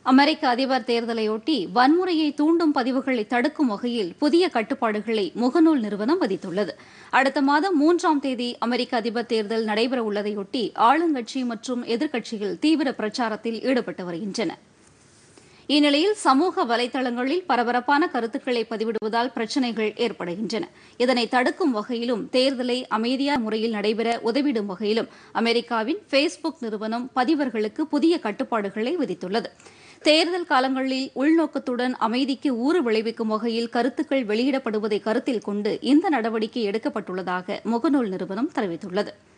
அமெரிக்க அதிபர் தேர்தலையொட்டி வன்முறையை தூண்டும் பதிவுகளை தடுக்கும் வகையில் புதிய கட்டுப்பாடுகளை முகநூல் நிறுவனம் விதித்துள்ளது அடுத்த மாதம் மூன்றாம் தேதி அமெரிக்க அதிபர் தேர்தல் நடைபெறவுள்ளதையொட்டி ஆளுங்கட்சி மற்றும் எதிர்க்கட்சிகள் தீவிர பிரச்சாரத்தில் ஈடுபட்டு வருகின்றன இந்நிலையில் சமூக வலைதளங்களில் பரபரப்பான கருத்துக்களை பதிவிடுவதால் பிரச்சினைகள் ஏற்படுகின்றன இதனை தடுக்கும் வகையிலும் தேர்தலை அமைதியான முறையில் நடைபெற உதவிடும் வகையிலும் அமெரிக்காவின் ஃபேஸ்புக் நிறுவனம் பதிவர்களுக்கு புதிய கட்டுப்பாடுகளை விதித்துள்ளது தேர்தல் காலங்களில் உள்நோக்கத்துடன் அமைதிக்கு ஊறு விளைவிக்கும் வகையில் கருத்துக்கள் வெளியிடப்படுவதை கருத்தில் கொண்டு இந்த நடவடிக்கை எடுக்கப்பட்டுள்ளதாக முகநூல் நிறுவனம் தெரிவித்துள்ளது